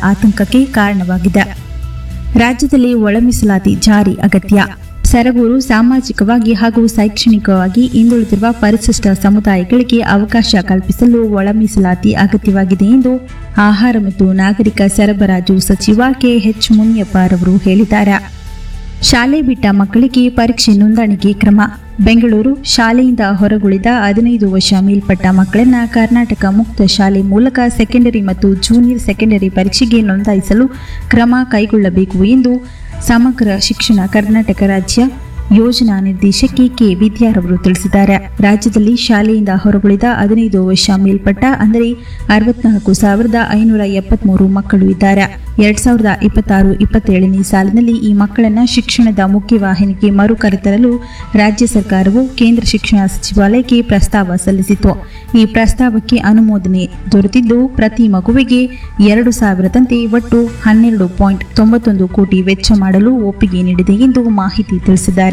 ಆತಂಕಕ್ಕೆ ಕಾರಣವಾಗಿದೆ ರಾಜ್ಯದಲ್ಲಿ ಒಳ ಮೀಸಲಾತಿ ಜಾರಿ ಅಗತ್ಯ ಸರಗೂರು ಸಾಮಾಜಿಕವಾಗಿ ಹಾಗೂ ಶೈಕ್ಷಣಿಕವಾಗಿ ಹಿಂದುಳಿದಿರುವ ಪರಿಶಿಷ್ಟ ಸಮುದಾಯಗಳಿಗೆ ಅವಕಾಶ ಕಲ್ಪಿಸಲು ಒಳ ಮೀಸಲಾತಿ ಅಗತ್ಯವಾಗಿದೆ ಎಂದು ಆಹಾರ ಮತ್ತು ನಾಗರಿಕ ಸರಬರಾಜು ಸಚಿವ ಕೆಎಚ್ ಮುನಿಯಪ್ಪ ರವರು ಹೇಳಿದ್ದಾರೆ ಶಾಲೆ ಬಿಟ್ಟ ಮಕ್ಕಳಿಗೆ ಪರೀಕ್ಷೆ ನೋಂದಣಿಗೆ ಕ್ರಮ ಬೆಂಗಳೂರು ಶಾಲೆಯಿಂದ ಹೊರಗುಳಿದ ಹದಿನೈದು ವರ್ಷ ಮೇಲ್ಪಟ್ಟ ಮಕ್ಕಳನ್ನ ಕರ್ನಾಟಕ ಮುಕ್ತ ಶಾಲೆ ಮೂಲಕ ಸೆಕೆಂಡರಿ ಮತ್ತು ಜೂನಿಯರ್ ಸೆಕೆಂಡರಿ ಪರೀಕ್ಷೆಗೆ ನೋಂದಾಯಿಸಲು ಕ್ರಮ ಕೈಗೊಳ್ಳಬೇಕು ಎಂದು ಸಮಗ್ರ ಶಿಕ್ಷಣ ಕರ್ನಾಟಕ ರಾಜ್ಯ ಯೋಜನಾ ನಿರ್ದೇಶಕಿ ಕೆ ವಿದ್ಯಾರವರು ತಿಳಿಸಿದ್ದಾರೆ ರಾಜ್ಯದಲ್ಲಿ ಶಾಲೆಯಿಂದ ಹೊರಗುಳಿದ ಹದಿನೈದು ವರ್ಷ ಮೇಲ್ಪಟ್ಟ ಅಂದರೆ ಅರವತ್ನಾಲ್ಕು ಸಾವಿರದ ಐನೂರ ಎಪ್ಪತ್ಮೂರು ಮಕ್ಕಳು ಇದ್ದಾರೆ ಎರಡ್ ಸಾವಿರದ ಇಪ್ಪತ್ತಾರು ಇಪ್ಪತ್ತೇಳನೇ ಸಾಲಿನಲ್ಲಿ ಈ ಮಕ್ಕಳನ್ನ ಶಿಕ್ಷಣದ ಮುಖ್ಯವಾಹಿನಿಗೆ ಮರು ಕರೆತರಲು ರಾಜ್ಯ ಸರ್ಕಾರವು ಕೇಂದ್ರ ಶಿಕ್ಷಣ ಸಚಿವಾಲಯಕ್ಕೆ ಪ್ರಸ್ತಾವ ಸಲ್ಲಿಸಿತು ಈ ಪ್ರಸ್ತಾವಕ್ಕೆ ಅನುಮೋದನೆ ದೊರೆತಿದ್ದು ಪ್ರತಿ ಮಗುವಿಗೆ ಎರಡು ಸಾವಿರದಂತೆ ಒಟ್ಟು ಹನ್ನೆರಡು ಪಾಯಿಂಟ್ ತೊಂಬತ್ತೊಂದು ಕೋಟಿ ವೆಚ್ಚ ಮಾಡಲು ಒಪ್ಪಿಗೆ ನೀಡಿದೆ ಎಂದು ಮಾಹಿತಿ ತಿಳಿಸಿದ್ದಾರೆ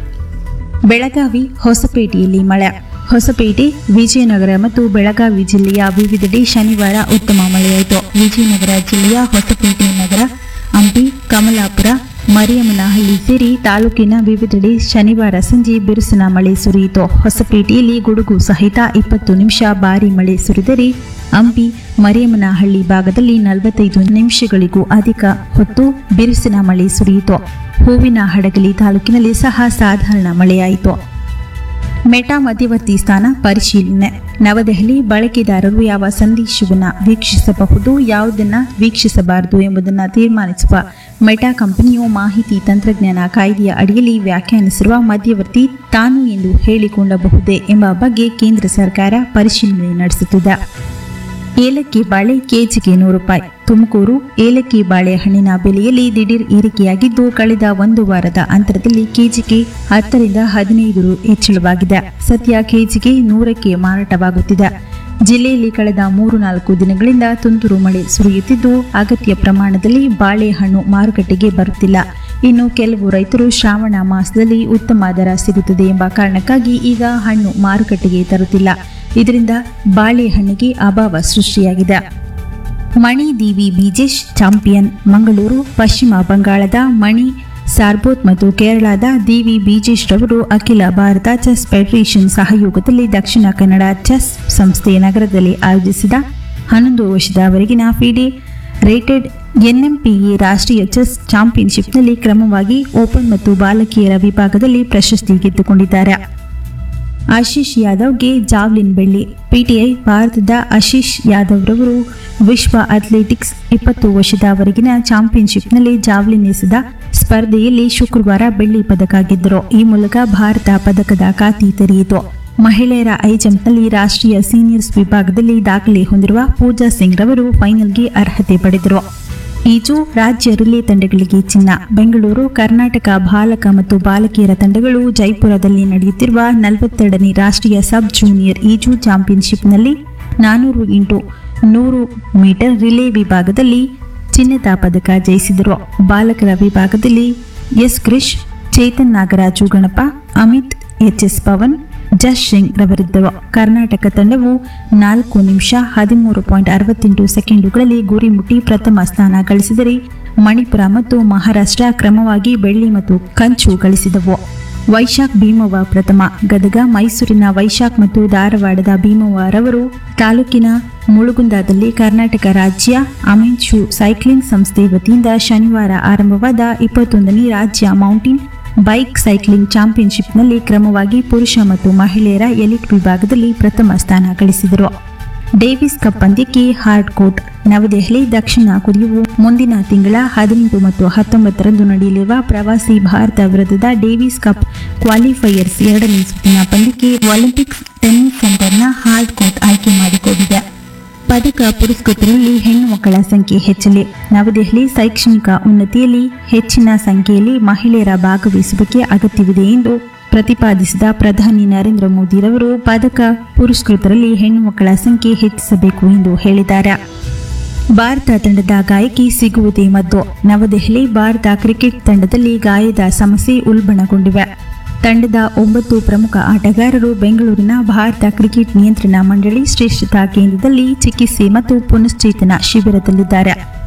ಬೆಳಗಾವಿ ಹೊಸಪೇಟೆಯಲ್ಲಿ ಮಳೆ ಹೊಸಪೇಟೆ ವಿಜಯನಗರ ಮತ್ತು ಬೆಳಗಾವಿ ಜಿಲ್ಲೆಯ ವಿವಿಧೆಡೆ ಶನಿವಾರ ಉತ್ತಮ ಮಳೆಯಾಯಿತು ವಿಜಯನಗರ ಜಿಲ್ಲೆಯ ಹೊಸಪೇಟೆ ನಗರ ಹಂಪಿ ಕಮಲಾಪುರ ಮರಿಯಮ್ಮನಹಳ್ಳಿ ಸೇರಿ ತಾಲೂಕಿನ ವಿವಿಧೆಡೆ ಶನಿವಾರ ಸಂಜೆ ಬಿರುಸಿನ ಮಳೆ ಸುರಿಯಿತು ಹೊಸಪೇಟೆಯಲ್ಲಿ ಗುಡುಗು ಸಹಿತ ಇಪ್ಪತ್ತು ನಿಮಿಷ ಭಾರಿ ಮಳೆ ಸುರಿದರೆ ಹಂಪಿ ಮರಿಯಮ್ಮನಹಳ್ಳಿ ಭಾಗದಲ್ಲಿ ನಲವತ್ತೈದು ನಿಮಿಷಗಳಿಗೂ ಅಧಿಕ ಹೊತ್ತು ಬಿರುಸಿನ ಮಳೆ ಸುರಿಯಿತು ಹೂವಿನ ಹಡಗಲಿ ತಾಲೂಕಿನಲ್ಲಿ ಸಹ ಸಾಧಾರಣ ಮಳೆಯಾಯಿತು ಮೆಟಾ ಮಧ್ಯವರ್ತಿ ಸ್ಥಾನ ಪರಿಶೀಲನೆ ನವದೆಹಲಿ ಬಳಕೆದಾರರು ಯಾವ ಸಂದೇಶವನ್ನು ವೀಕ್ಷಿಸಬಹುದು ಯಾವುದನ್ನು ವೀಕ್ಷಿಸಬಾರದು ಎಂಬುದನ್ನು ತೀರ್ಮಾನಿಸುವ ಮೆಟಾ ಕಂಪನಿಯು ಮಾಹಿತಿ ತಂತ್ರಜ್ಞಾನ ಕಾಯ್ದೆಯ ಅಡಿಯಲ್ಲಿ ವ್ಯಾಖ್ಯಾನಿಸಿರುವ ಮಧ್ಯವರ್ತಿ ತಾನು ಎಂದು ಹೇಳಿಕೊಳ್ಳಬಹುದೇ ಎಂಬ ಬಗ್ಗೆ ಕೇಂದ್ರ ಸರ್ಕಾರ ಪರಿಶೀಲನೆ ನಡೆಸುತ್ತಿದೆ ಏಲಕ್ಕಿ ಬಾಳೆ ಕೆಜಿಗೆ ನೂರು ರೂಪಾಯಿ ತುಮಕೂರು ಏಲಕ್ಕಿ ಬಾಳೆಹಣ್ಣಿನ ಬೆಲೆಯಲ್ಲಿ ದಿಢೀರ್ ಏರಿಕೆಯಾಗಿದ್ದು ಕಳೆದ ಒಂದು ವಾರದ ಅಂತರದಲ್ಲಿ ಕೆಜಿಗೆ ಹತ್ತರಿಂದ ಹದಿನೈದು ರು ಹೆಚ್ಚಳವಾಗಿದೆ ಸದ್ಯ ಕೆಜಿಗೆ ನೂರಕ್ಕೆ ಮಾರಾಟವಾಗುತ್ತಿದೆ ಜಿಲ್ಲೆಯಲ್ಲಿ ಕಳೆದ ಮೂರು ನಾಲ್ಕು ದಿನಗಳಿಂದ ತುಂತುರು ಮಳೆ ಸುರಿಯುತ್ತಿದ್ದು ಅಗತ್ಯ ಪ್ರಮಾಣದಲ್ಲಿ ಬಾಳೆಹಣ್ಣು ಮಾರುಕಟ್ಟೆಗೆ ಬರುತ್ತಿಲ್ಲ ಇನ್ನು ಕೆಲವು ರೈತರು ಶ್ರಾವಣ ಮಾಸದಲ್ಲಿ ಉತ್ತಮ ದರ ಸಿಗುತ್ತದೆ ಎಂಬ ಕಾರಣಕ್ಕಾಗಿ ಈಗ ಹಣ್ಣು ಮಾರುಕಟ್ಟೆಗೆ ತರುತ್ತಿಲ್ಲ ಇದರಿಂದ ಬಾಳೆಹಣ್ಣಿಗೆ ಅಭಾವ ಸೃಷ್ಟಿಯಾಗಿದೆ ಮಣಿ ದಿವಿ ಬೀಜೇಶ್ ಚಾಂಪಿಯನ್ ಮಂಗಳೂರು ಪಶ್ಚಿಮ ಬಂಗಾಳದ ಮಣಿ ಸಾರ್ಬೋತ್ ಮತ್ತು ಕೇರಳದ ದಿವಿ ಬೀಜೇಶ್ ರವರು ಅಖಿಲ ಭಾರತ ಚೆಸ್ ಫೆಡರೇಷನ್ ಸಹಯೋಗದಲ್ಲಿ ದಕ್ಷಿಣ ಕನ್ನಡ ಚೆಸ್ ಸಂಸ್ಥೆ ನಗರದಲ್ಲಿ ಆಯೋಜಿಸಿದ ಹನ್ನೊಂದು ವರ್ಷದವರೆಗಿನ ಫಿಡೆ ರೇಟೆಡ್ ಎನ್ಎಂಪಿಎ ರಾಷ್ಟ್ರೀಯ ಚೆಸ್ ಚಾಂಪಿಯನ್ಶಿಪ್ನಲ್ಲಿ ಕ್ರಮವಾಗಿ ಓಪನ್ ಮತ್ತು ಬಾಲಕಿಯರ ವಿಭಾಗದಲ್ಲಿ ಪ್ರಶಸ್ತಿ ಗೆದ್ದುಕೊಂಡಿದ್ದಾರೆ ಆಶೀಶ್ ಯಾದವ್ಗೆ ಜಾವ್ಲಿನ್ ಬೆಳ್ಳಿ ಪಿಟಿಐ ಭಾರತದ ಆಶೀಶ್ ಯಾದವ್ ರವರು ವಿಶ್ವ ಅಥ್ಲೆಟಿಕ್ಸ್ ಇಪ್ಪತ್ತು ವರ್ಷದವರೆಗಿನ ಚಾಂಪಿಯನ್ಶಿಪ್ನಲ್ಲಿ ಜಾವ್ಲಿನ್ ಎಸೆದ ಸ್ಪರ್ಧೆಯಲ್ಲಿ ಶುಕ್ರವಾರ ಬೆಳ್ಳಿ ಪದಕ ಗೆದ್ದರು ಈ ಮೂಲಕ ಭಾರತ ಪದಕದ ಖಾತಿ ತೆರೆಯಿತು ಮಹಿಳೆಯರ ಹೈ ಜಂಪ್ನಲ್ಲಿ ರಾಷ್ಟ್ರೀಯ ಸೀನಿಯರ್ಸ್ ವಿಭಾಗದಲ್ಲಿ ದಾಖಲೆ ಹೊಂದಿರುವ ಪೂಜಾ ಸಿಂಗ್ ರವರು ಫೈನಲ್ಗೆ ಅರ್ಹತೆ ಪಡೆದರು ಈಜು ರಾಜ್ಯ ರಿಲೇ ತಂಡಗಳಿಗೆ ಚಿನ್ನ ಬೆಂಗಳೂರು ಕರ್ನಾಟಕ ಬಾಲಕ ಮತ್ತು ಬಾಲಕಿಯರ ತಂಡಗಳು ಜೈಪುರದಲ್ಲಿ ನಡೆಯುತ್ತಿರುವ ನಲವತ್ತೆರಡನೇ ರಾಷ್ಟ್ರೀಯ ಸಬ್ ಜೂನಿಯರ್ ಈಜು ಚಾಂಪಿಯನ್ಶಿಪ್ನಲ್ಲಿ ನಾನೂರು ಇಂಟು ನೂರು ಮೀಟರ್ ರಿಲೇ ವಿಭಾಗದಲ್ಲಿ ಚಿನ್ನದ ಪದಕ ಜಯಿಸಿದರು ಬಾಲಕರ ವಿಭಾಗದಲ್ಲಿ ಎಸ್ ಕ್ರಿಶ್ ಚೇತನ್ ನಾಗರಾಜು ಗಣಪ ಅಮಿತ್ ಎಚ್ ಎಸ್ ಪವನ್ ಜಸ್ ಸಿಂಗ್ ರವರಿದ್ದರು ಕರ್ನಾಟಕ ತಂಡವು ನಾಲ್ಕು ನಿಮಿಷ ಹದಿಮೂರು ಪಾಯಿಂಟ್ ಅರವತ್ತೆಂಟು ಸೆಕೆಂಡುಗಳಲ್ಲಿ ಗುರಿ ಮುಟ್ಟಿ ಪ್ರಥಮ ಸ್ಥಾನ ಗಳಿಸಿದರೆ ಮಣಿಪುರ ಮತ್ತು ಮಹಾರಾಷ್ಟ್ರ ಕ್ರಮವಾಗಿ ಬೆಳ್ಳಿ ಮತ್ತು ಕಂಚು ಗಳಿಸಿದವು ವೈಶಾಖ್ ಭೀಮವ್ವ ಪ್ರಥಮ ಗದಗ ಮೈಸೂರಿನ ವೈಶಾಖ್ ಮತ್ತು ಧಾರವಾಡದ ಭೀಮವ್ವರವರು ತಾಲೂಕಿನ ಮುಳುಗುಂದದಲ್ಲಿ ಕರ್ನಾಟಕ ರಾಜ್ಯ ಅಮೆನ್ಶು ಸೈಕ್ಲಿಂಗ್ ಸಂಸ್ಥೆ ವತಿಯಿಂದ ಶನಿವಾರ ಆರಂಭವಾದ ಇಪ್ಪತ್ತೊಂದನೇ ರಾಜ್ಯ ಮೌಂಟೇನ್ ಬೈಕ್ ಸೈಕ್ಲಿಂಗ್ ಚಾಂಪಿಯನ್ಶಿಪ್ನಲ್ಲಿ ಕ್ರಮವಾಗಿ ಪುರುಷ ಮತ್ತು ಮಹಿಳೆಯರ ಎಲಿಟ್ ವಿಭಾಗದಲ್ಲಿ ಪ್ರಥಮ ಸ್ಥಾನ ಗಳಿಸಿದರು ಡೇವಿಸ್ ಕಪ್ ಪಂದ್ಯಕ್ಕೆ ಹಾರ್ಡ್ ಕೋರ್ಟ್ ನವದೆಹಲಿ ದಕ್ಷಿಣ ಕೊರಿಯಾವು ಮುಂದಿನ ತಿಂಗಳ ಹದಿನೆಂಟು ಮತ್ತು ಹತ್ತೊಂಬತ್ತರಂದು ನಡೆಯಲಿರುವ ಪ್ರವಾಸಿ ಭಾರತ ವಿರುದ್ಧದ ಡೇವಿಸ್ ಕಪ್ ಕ್ವಾಲಿಫೈಯರ್ಸ್ ಎರಡನೇ ಸುತ್ತಿನ ಪಂದ್ಯಕ್ಕೆ ಒಲಿಂಪಿಕ್ಸ್ ಟೆನ್ನಿಸ್ ಸೆಂಟರ್ನ ಹಾರ್ಡ್ ಕೋರ್ಟ್ ಆಯ್ಕೆ ಮಾಡಿಕೊಂಡಿದೆ ಪದಕ ಪುರಸ್ಕೃತರಲ್ಲಿ ಹೆಣ್ಣು ಮಕ್ಕಳ ಸಂಖ್ಯೆ ಹೆಚ್ಚಲಿ ನವದೆಹಲಿ ಶೈಕ್ಷಣಿಕ ಉನ್ನತಿಯಲ್ಲಿ ಹೆಚ್ಚಿನ ಸಂಖ್ಯೆಯಲ್ಲಿ ಮಹಿಳೆಯರ ಭಾಗವಹಿಸುವಿಕೆ ಅಗತ್ಯವಿದೆ ಎಂದು ಪ್ರತಿಪಾದಿಸಿದ ಪ್ರಧಾನಿ ನರೇಂದ್ರ ಮೋದಿರವರು ಪದಕ ಪುರಸ್ಕೃತರಲ್ಲಿ ಹೆಣ್ಣು ಮಕ್ಕಳ ಸಂಖ್ಯೆ ಹೆಚ್ಚಿಸಬೇಕು ಎಂದು ಹೇಳಿದ್ದಾರೆ ಭಾರತ ತಂಡದ ಗಾಯಕಿ ಸಿಗುವುದೇ ಮದ್ದು ನವದೆಹಲಿ ಭಾರತ ಕ್ರಿಕೆಟ್ ತಂಡದಲ್ಲಿ ಗಾಯದ ಸಮಸ್ಯೆ ಉಲ್ಬಣಗೊಂಡಿವೆ ತಂಡದ ಒಂಬತ್ತು ಪ್ರಮುಖ ಆಟಗಾರರು ಬೆಂಗಳೂರಿನ ಭಾರತ ಕ್ರಿಕೆಟ್ ನಿಯಂತ್ರಣ ಮಂಡಳಿ ಶ್ರೇಷ್ಠತಾ ಕೇಂದ್ರದಲ್ಲಿ ಚಿಕಿತ್ಸೆ ಮತ್ತು ಪುನಶ್ಚೇತನ ಶಿಬಿರದಲ್ಲಿದ್ದಾರೆ